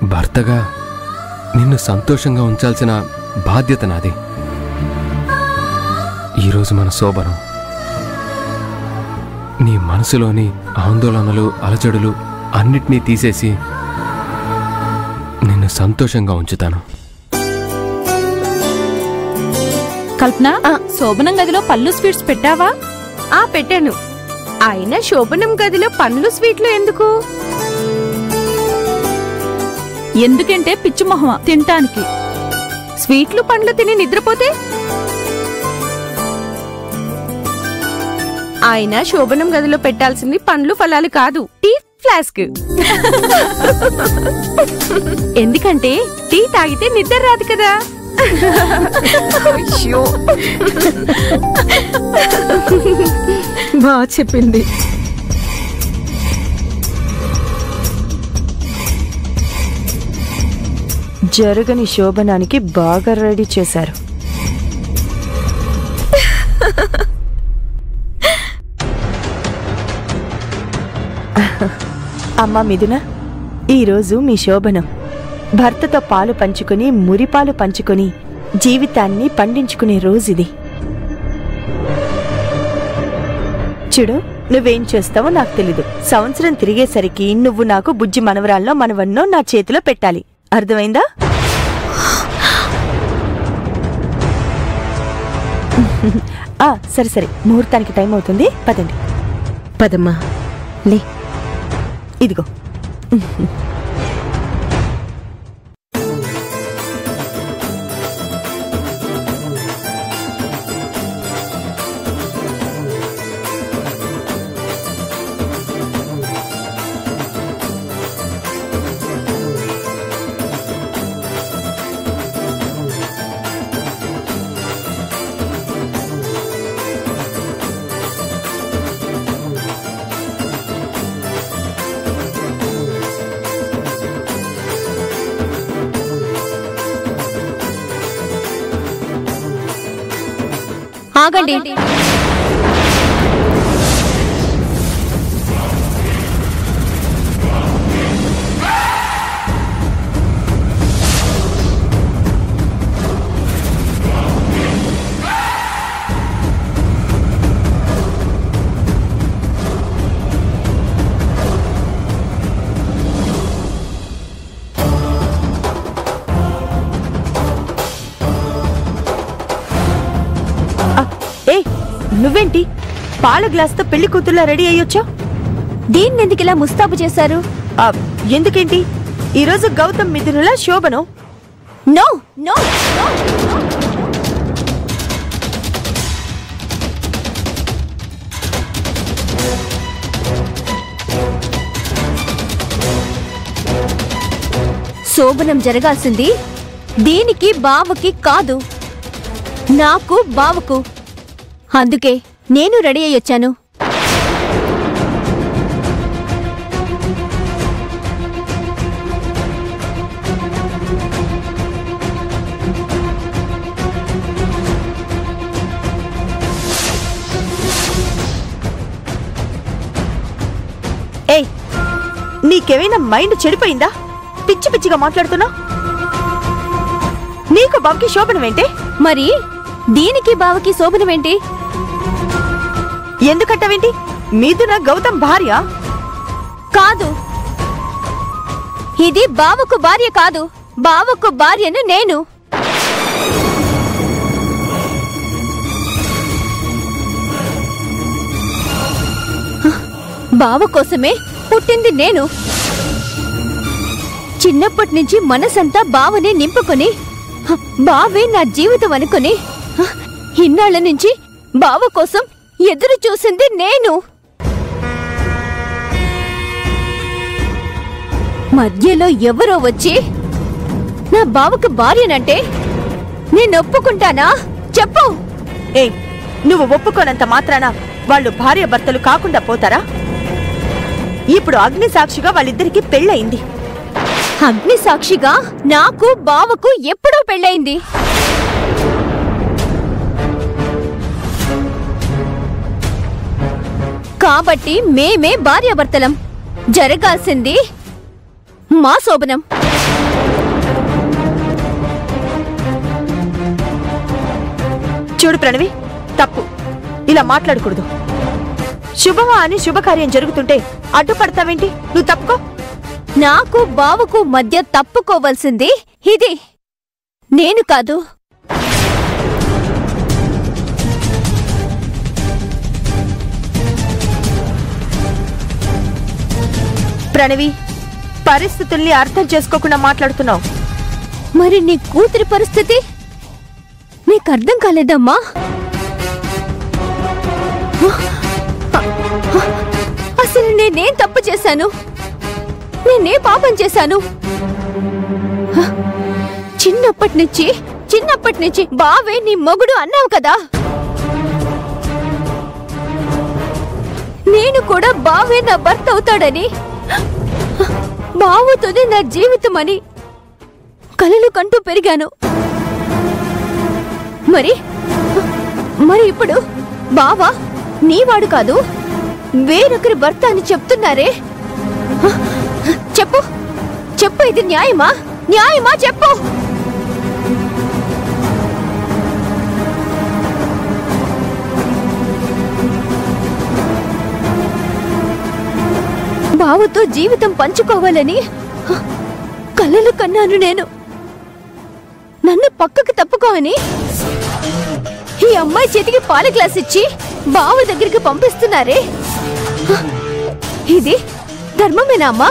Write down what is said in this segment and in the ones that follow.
భర్తగా నిన్ను సంతోషంగా ఉంచాల్సిన బాధ్యత నాది ఈరోజు మన శోభనం నీ మనసులోని ఆందోళనలు అలజడులు అన్నిటినీ తీసేసి నిన్ను సంతోషంగా ఉంచుతాను కల్పన శోభనం గదిలో పళ్ళు స్వీట్స్ పెట్టావా ఆ పెట్టాను అయినా శోభనం గదిలో పండ్లు స్వీట్లు ఎందుకు ఎందుకంటే పిచ్చి మొహమా తినటానికి స్వీట్లు పండ్లు తిని నిద్రపోతే ఆయన శోభనం గదిలో పెట్టాల్సింది పండ్లు ఫలాలు కాదు టీ ఫ్లాస్క్ ఎందుకంటే టీ తాగితే నిద్ర రాదు కదా బాగా చెప్పింది జరగని శోభనానికి బాగా రెడీ చేశారు అమ్మా మిథున ఈరోజు మీ శోభనం భర్తతో పాలు పంచుకొని మురిపాలు పంచుకొని జీవితాన్ని పండించుకునే రోజుది చూడు నువ్వేం చేస్తావో నాకు తెలీదు సంవత్సరం తిరిగేసరికి నువ్వు నాకు బుజ్జి మనవరాల్లో మనవన్నో నా చేతిలో పెట్టాలి అర్థమైందా ఆ, సరే సరే ముహూర్తానికి టైం అవుతుంది పదండి పదమ్మా లే ఇదిగో ఆగండి ఆ, ఏ నువ్వేంటి పాల గ్లాస్తో పెళ్లి కూతుర్లా రెడీ అయ్యొచ్చా దీన్ని ఎందుకు ఇలా ముస్తాబు చేశారు ఆ, ఎందుకేంటి ఈరోజు గౌతమ్ మిథునుల శోభనం నో నో నో శోభనం జరగాల్సింది దీనికి బావకి కాదు నాకు బావకు అందుకే నేను రెడీ అయ్యొచ్చాను ఏయ్ నీకేమైనా మైండ్ చెడిపోయిందా పిచ్చి పిచ్చిగా మాట్లాడుతున్నా నీకు బాబుకి శోభనం ఏంటి మరి దీనికి బావకి శోభనమేంటి ఎందుకంటావేంటి మిథున గౌతమ్ భార్య కాదు ఇది బావకు భార్య కాదు బావకు భార్యను నేను బావ కోసమే పుట్టింది నేను చిన్నప్పటి నుంచి మనసంతా బావని నింపుకొని హ, బావే నా జీవితం అనుకుని హ, ఇన్నాళ్ల నుంచి బావ కోసం ఎదురు చూసింది నేను మధ్యలో ఎవరో వచ్చి నా బావకు భార్యనంటే నేను ఒప్పుకుంటానా చెప్పు ఏయ్ నువ్వు ఒప్పుకోనంత మాత్రాన వాళ్ళు భార్య భర్తలు కాకుండా పోతారా ఇప్పుడు అగ్ని సాక్షిగా వాళ్ళిద్దరికి పెళ్ళయింది అగ్ని సాక్షిగా నాకు బావకు ఎప్పుడో పెళ్ళయింది కాబట్టి మేమే భార్యాభర్తలం జరగాల్సింది మా శోభనం చూడు ప్రణవి తప్పు ఇలా మాట్లాడకూడదు శుభమా అని శుభకార్యం జరుగుతుంటే అడ్డుపడతావేంటి నువ్వు తప్పుకో నాకు బావకు మధ్య తప్పుకోవలసింది ఇది నేను కాదు ప్రణవి పరిస్థితుల్ని అర్థం చేసుకోకుండా మాట్లాడుతున్నావు మరి నీ కూతురి పరిస్థితి నీకు అర్థం కాలేదమ్మా అసలు నేనేం తప్పు చేశాను నేనే పాపం చేశాను చిన్నప్పటి నుంచి చిన్నప్పటి నుంచి బావే నీ మొగుడు అన్నావు కదా నేను కూడా బావే నా భర్త అవుతాడని బావుతోనే నా జీవితం అని కలలు కంటూ పెరిగాను మరి మరి ఇప్పుడు బావా నీవాడు కాదు వేరొకరి భర్త అని చెప్తున్నారే చెప్పు చెప్పు ఇది న్యాయమా న్యాయమా చెప్పు బావతో జీవితం పంచుకోవాలని కలలు కన్నాను నేను నన్ను పక్కకు తప్పుకో అని ఈ అమ్మాయి చేతికి పాల గ్లాస్ ఇచ్చి బావ దగ్గరికి పంపిస్తున్నారే హ! ఇది ధర్మమేనా అమ్మా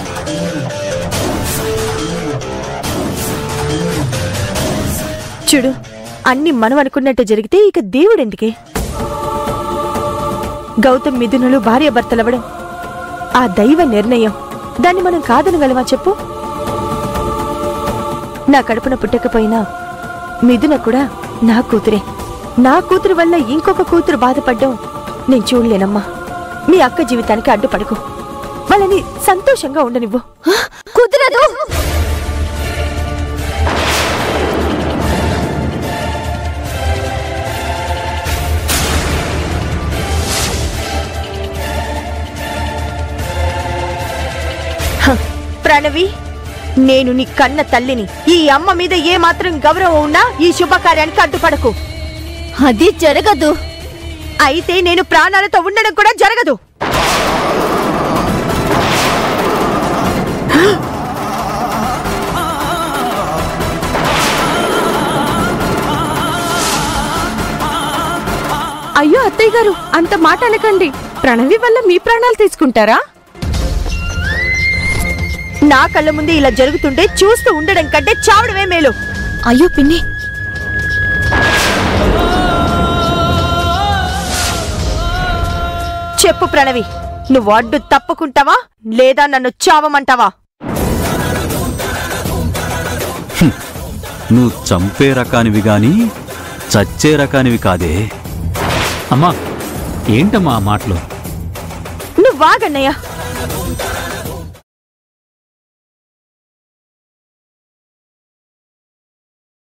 చూడు అన్ని మనం అనుకున్నట్టు జరిగితే ఇక దేవుడెందుకే గౌతమ్ మిథునులు భార్యాభర్తలవ్వడం ఆ దైవ నిర్ణయం దాన్ని మనం కాదనగలమా చెప్పు నా కడుపున పుట్టకపోయినా మిథున కూడా నా కూతురే నా కూతురు వల్ల ఇంకొక కూతురు బాధపడ్డం నేను చూడలేనమ్మా మీ అక్క జీవితానికి అడ్డుపడకు వాళ్ళని సంతోషంగా ఉండనివ్వు కుదరదు హ, ప్రణవి నేను నీ కన్న తల్లిని ఈ అమ్మ మీద ఏ మాత్రం గౌరవం ఉన్నా ఈ శుభకార్యానికి అడ్డుపడకు అది జరగదు అయితే నేను ప్రాణాలతో ఉండడం కూడా జరగదు అయ్యో అత్తయ్య గారు అంత మాట అనకండి ప్రణవి వల్ల మీ ప్రాణాలు తీసుకుంటారా నా కళ్ళ ముందే ఇలా జరుగుతుంటే చూస్తూ ఉండడం కంటే చావడమే మేలు అయ్యో పిన్ని చెప్పు ప్రణవి నువ్వు అడ్డు తప్పుకుంటావా లేదా నన్ను చావమంటావా నువ్వు చంపే రకానివి గాని చచ్చే రకానివి కాదే అమ్మా ఏంటమ్మా ఆ మాటలు నువ్వు వాగన్నయ్యా